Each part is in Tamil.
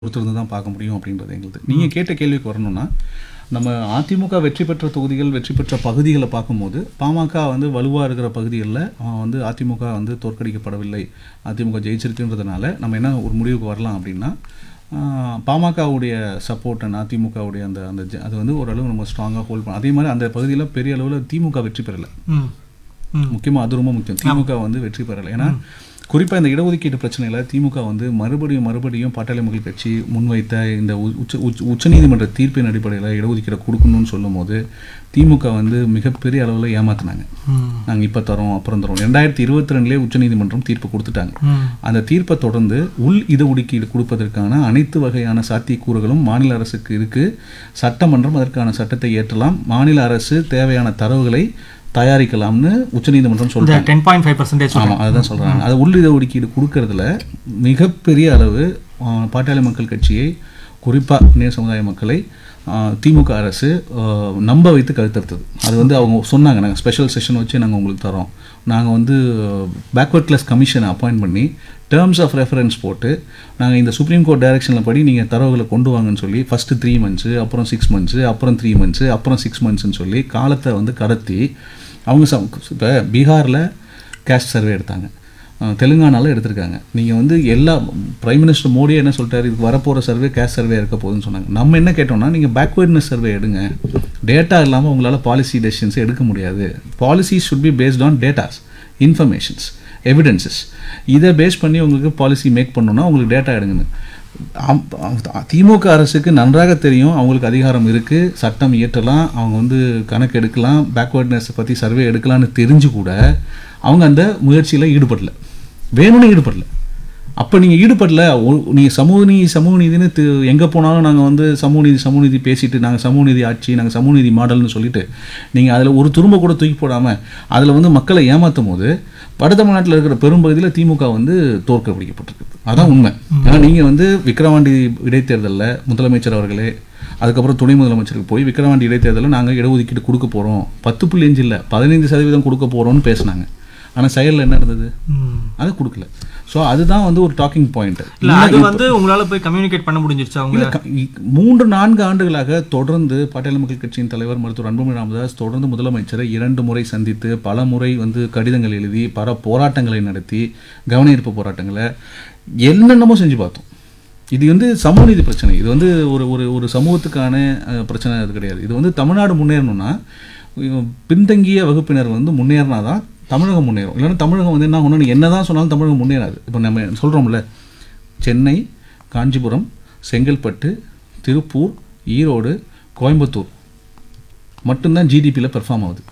பொறுத்திருந்து தான் பார்க்க முடியும் அப்படின்றது எங்களுது நீங்கள் கேட்ட கேள்விக்கு வரணும்னா நம்ம அதிமுக வெற்றி பெற்ற தொகுதிகள் வெற்றி பெற்ற பகுதிகளை பார்க்கும்போது பாமக வந்து வலுவாக இருக்கிற பகுதிகளில் வந்து அதிமுக வந்து தோற்கடிக்கப்படவில்லை அதிமுக ஜெயிச்சிருக்குன்றதுனால நம்ம என்ன ஒரு முடிவுக்கு வரலாம் அப்படின்னா ஆஹ், பாமகவுடைய சப்போர்ட் அண்ட் அதிமுகவுடைய அந்த அந்த ஜ- அது வந்து ஓரளவு நம்ம ஸ்ட்ராங்காக ஹோல்ட் பண்ண அதே மாதிரி அந்த பகுதியில் பெரிய அளவில் திமுக வெற்றி பெறலை ம் ம் முக்கியமாக அது ரொம்ப முக்கியம் திமுக வந்து வெற்றி பெறலை ஏன்னா குறிப்பாக இந்த இடஒதுக்கீடு பிரச்சனையில் திமுக வந்து மறுபடியும் மறுபடியும் பாட்டாளி மக்கள் கட்சி முன்வைத்த இந்த உ- உச்ச உச்ச உச்சநீதிமன்ற தீர்ப்பின் அடிப்படையில் இடஒதுக்கீடை கொடுக்கணும்னு சொல்லும்போது திமுக வந்து மிகப்பெரிய அளவில் ஏமாத்துனாங்க ம் நாங்கள் இப்போ தரோம் அப்புறம் தரோம் ரெண்டாயிரத்தி இருபத்தி ரெண்டுலேயே உச்சநீதிமன்றம் தீர்ப்பு கொடுத்துட்டாங்க ம் அந்த தீர்ப்பை தொடர்ந்து உள் இடஒதுக்கீடு கொடுப்பதற்கான அனைத்து வகையான சாத்தியக்கூறுகளும் மாநில அரசுக்கு இருக்கு சட்டமன்றம் அதற்கான சட்டத்தை ஏற்றலாம் மாநில அரசு தேவையான தரவுகளை தயாரிக்கலாம்னு உச்சநீதிமன்றம் இந்த சொல்றாங்க டென் பாயிண்ட் ஃபைவ் பர்சன்டேஜ் ஆமாம் அதுதான் சொல்றாங்க அது உள் இடஒதுக்கீடு கொடுக்கறதுல மிகப்பெரிய அளவு ஆ, பாட்டாளி மக்கள் கட்சியை குறிப்பாக நேர் சமுதாய மக்களை ஆ, திமுக அரசு ஆ, நம்ப வைத்து கருத்தெடுத்தது அது வந்து அவங்க சொன்னாங்க நாங்கள் ஸ்பெஷல் செஷன் வச்சு நாங்கள் உங்களுக்கு தரோம் நாங்கள் வந்து பேக்வர்ட் கிளாஸ் கமிஷனை அப்பாயிண்ட் பண்ணி டேர்ம்ஸ் ஆஃப் ரெஃபரன்ஸ் போட்டு நாங்கள் இந்த சுப்ரீம் கோர்ட் டைரக்ஷனில் படி நீங்கள் தரவுகளை கொண்டு வாங்கன்னு சொல்லி ஃபஸ்ட்டு த்ரீ மந்த்ஸு அப்புறம் சிக்ஸ் மந்த்ஸு அப்புறம் த்ரீ மந்த்ஸு அப்புறம் சிக்ஸ் மந்த்ஸ்னு சொல்லி காலத்தை வந்து கடத்தி அவங்க இப்போ பீகாரில் கேஸ்ட் சர்வே எடுத்தாங்க அஹ் தெலுங்கானால எடுத்திருக்காங்க நீங்கள் வந்து எல்லா பிரைம் மினிஸ்டர் மோடியே என்ன சொல்லிட்டாரு இதுக்கு வரப்போகிற சர்வே கேஸ்ட் சர்வே இருக்க போகுதுன்னு சொன்னாங்க நம்ம என்ன கேட்டோம்னா நீங்கள் பேக்வேர்ட்னஸ் சர்வே எடுங்க டேட்டா இல்லாமல் உங்களால் பாலிசி டெசிஷன்ஸ் எடுக்க முடியாது policy should be based on datas informations evidences இதை பேஸ் பண்ணி உங்களுக்கு பாலிசி மேக் பண்ணணும்னா உங்களுக்கு டேட்டா எடுங்கன்னு அம்- அ- திமுக அரசுக்கு நன்றாக தெரியும் அவங்களுக்கு அதிகாரம் இருக்குது சட்டம் இயற்றலாம் அவங்க வந்து கணக்கு எடுக்கலாம் பேக்வேர்ட்னஸ் பற்றி சர்வே எடுக்கலாம்னு தெரிஞ்சு கூட அவங்க அந்த முயற்சியில் ஈடுபடல வேணும்னு ஈடுபடல அப்போ நீங்கள் ஈடுபடல நீங்கள் சமூக நீதி சமூக நீதினு எங்கே போனாலும் நாங்கள் வந்து சமூக நீதி சமூக நீதி பேசிட்டு நாங்கள் சமூக நீதி ஆட்சி நாங்கள் சமூக நீதி மாடல்னு சொல்லிட்டு நீங்கள் அதில் ஒரு துரும்ப கூட தூக்கி போடாமல் அதில் வந்து மக்களை ஏமாற்றும் போது வட தமிழ்நாட்டில் இருக்கிற பெரும்பகுதியில் திமுக வந்து தோற்கடிக்கப்பட்டிருக்கு அதான் உண்மை ஏன்னா நீங்கள் வந்து விக்கிரவாண்டி இடைத்தேர்தலில் முதலமைச்சர் அவர்களே அதுக்கப்புறம் துணை முதலமைச்சருக்கு போய் விக்கிரவாண்டி இடைத்தேர்தலில் நாங்கள் இடஒதுக்கீடு கொடுக்க போகிறோம் பத்து புள்ளி அஞ்சு இல்லை பதினைந்து சதவீதம் கொடுக்க போகிறோம்னு பேசுனாங்க ஆனால் செயலில் என்ன இருந்தது ம் அதை கொடுக்கல ஸோ அதுதான் வந்து ஒரு டாக்கிங் பாயிண்ட் இல்ல அது வந்து உங்களால போய் கம்யூனிகேட் பண்ண முடிஞ்சிருச்சு அவங்க இல்ல, க- இ- மூன்று நான்கு ஆண்டுகளாக தொடர்ந்து பாட்டாளி மக்கள் கட்சியின் தலைவர் மருத்துவர் அன்புமணி ராமதாஸ் தொடர்ந்து முதலமைச்சரை இரண்டு முறை சந்தித்து பல முறை வந்து கடிதங்கள் எழுதி பல போராட்டங்களை நடத்தி கவன ஈர்ப்பு போராட்டங்களை என்னென்னமோ செஞ்சு பார்த்தோம் இது வந்து சமூக நீதி பிரச்சனை இது வந்து ஒரு ஒரு ஒரு சமூகத்துக்கான அஹ், பிரச்சனை அது கிடையாது இது வந்து தமிழ்நாடு முன்னேறணும்னா இவங்க பின்தங்கிய வகுப்பினர் வந்து முன்னேறினா தான் தமிழகம் முன்னேறும் இல்லைன்னா தமிழகம் வந்து என்ன ஆகணும் என்ன தான் சொன்னாலும் தமிழகம் முன்னேறாது இப்போ நம்ம சொல்கிறோம்ல சென்னை காஞ்சிபுரம் செங்கல்பட்டு திருப்பூர் ஈரோடு கோயம்புத்தூர் மட்டும்தான் ஜிடிபியில் பெர்ஃபார்ம் ஆகுது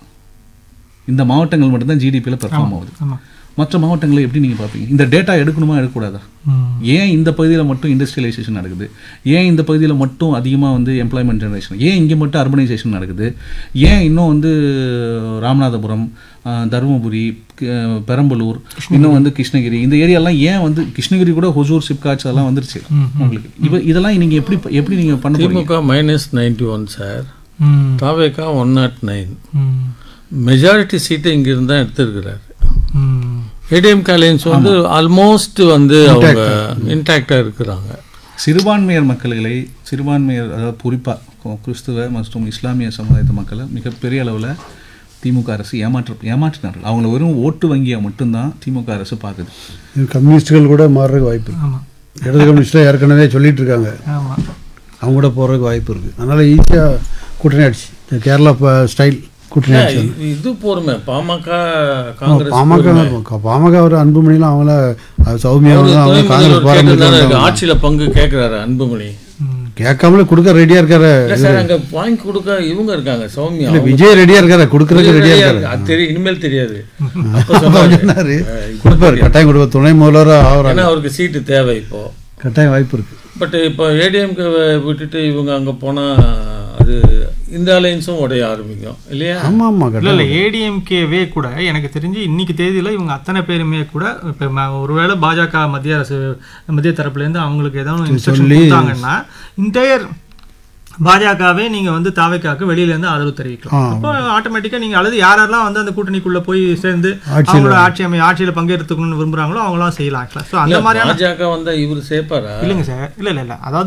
இந்த மாவட்டங்கள் மட்டும்தான் ஜிடிபியில் பெர்ஃபார்ம் ஆகுது ஆமா மற்ற மாவட்டங்களை எப்படி நீங்கள் பார்ப்பீங்க இந்த டேட்டா எடுக்கணுமா எடுக்கக்கூடாதா ம் ஏன் இந்த பகுதியில் மட்டும் இண்டஸ்ட்ரியலைசேஷன் நடக்குது ஏன் இந்த பகுதியில் மட்டும் அதிகமாக வந்து எம்ப்ளாய்மெண்ட் ஜெனரேஷன் ஏன் இங்கே மட்டும் அர்பனைசேஷன் நடக்குது ஏன் இன்னும் வந்து ராமநாதபுரம் ஆஹ், தருமபுரி க- பெரம்பலூர் இன்னும் வந்து கிருஷ்ணகிரி இந்த ஏரியாலாம் ஏன் வந்து கிருஷ்ணகிரி கூட ஹொசூர் சிப்காட்ஸ் அதெல்லாம் வந்துருச்சு உங்களுக்கு இப்போ இதெல்லாம் நீங்கள் எப்படி எப்படி நீங்கள் பண்ண போறீங்க DMK minus ninety one sir ம் தாவேக்கா ஒன் நாட் நைன் ம் மெஜாரிட்டி சீட்டை இங்கிருந்து தான் எடுத்திருக்கிறாரு ம் ஏடிஎம் காலேஜ் வந்து ஆல்மோஸ்ட் வந்து அவங்க இன்டாக்டாக இருக்கிறாங்க சிறுபான்மையர் மக்களை சிறுபான்மையர் அதாவது குறிப்பாக கிறிஸ்துவ மற்றும் இஸ்லாமிய சமுதாயத்து மக்களை மிகப்பெரிய அளவில் திமுக அரசு ஏமாற்ற ஏமாற்றினார்கள் அவங்கள வெறும் ஓட்டு வங்கியாக மட்டும்தான் திமுக அரசு பார்க்குது இது கம்யூனிஸ்டுகள் கூட மாறுறதுக்கு வாய்ப்பு இருக்கு ஆமா இடது கம்யூனிஸ்டாக ஏற்கனவே சொல்லிட்டு இருக்காங்க ஆமா அவங்க கூட போகிறதுக்கு வாய்ப்பு இருக்குது அதனால் ஈஸியாக கூட்டணி ஆயிடுச்சு இந்த கேரளா ப- ஸ்டைல் கூட்டணி ஆயிடுச்சு இது- இது பொறுமை பாமக காங்கிரஸ் பாமக பாமக ஒரு அன்புமணிலாம் அவங்கள அது சௌமியா அவரு அவங்க துணை காங்கிரஸ் முதல்வர் பாரம்பரியம் கேட்கறதுனால ஆட்சியில பங்கு கேட்கிறாரு அன்புமணி ம் கேட்காமலே கொடுக்க ரெடியாக இருக்காரு இல்ல சார் அங்க வாங்கி கொடுக்க இவங்க இருக்காங்க சௌமியா இல்லை அவங்க விஜய் ரெடியாக இருக்காரு கொடுக்கறதுக்கு ரெடியாக ரெடியா இருக்காரு இருக்கு. அது தெரியும் இனிமேல் தெரியாது அப்ப அப்ப சொன்னாரு. சொன்னாரு அஹ் இப்ப கொடுப்பாரு கட்டாயம் கொடுப்பார் துணை முதல்வராக ஆகிறாங்க ஏன்னா அவருக்கு சீட்டு தேவை இப்போ கட்டாயம் வாய்ப்பு இருக்குது பட் இப்போ ஏடிஎம்கே விட்டுட்டு இவங்க அங்க போனா அது இந்த அலைன்ஸும் உடைய ஆரம்பிக்கும் இல்லையா ஆமாம் ஆமாம் இல்ல கட்டாயம் இல்ல ஏடிஎம்கேவே கூட எனக்கு தெரிஞ்சு இன்னைக்கு தேதியில இவங்க அத்தனை பேருமே கூட இப்ப ம- ஒருவேளை பாஜக மத்திய அரசு மத்திய தரப்புல இருந்து அவங்களுக்கு ஏதாவது இன்ஸ்ட்ரக்ஷன் கொடுத்தாங்கன்னா இன்டையர் பாஜகவே நீங்க வந்து தாவைக்காக்கு வெளியில இருந்து ஆதரவு தெரிவிக்கலாம் அப்போ ஆட்டோமேட்டிக்கா நீங்க அல்லது யாரெல்லாம் வந்து அந்த கூட்டணிக்குள்ள போய் சேர்ந்து அவங்களோட ஆட்சி அமை ஆட்சியில பங்கேற்றுக்கணும்னு விரும்புறாங்களோ அவங்களாம் செய்யலாம் ஸோ அந்த மாதிரியான பாஜக வந்தா இவர் சேர்ப்பாரா இல்லைங்க சார் இல்ல இல்ல இல்ல அதாவது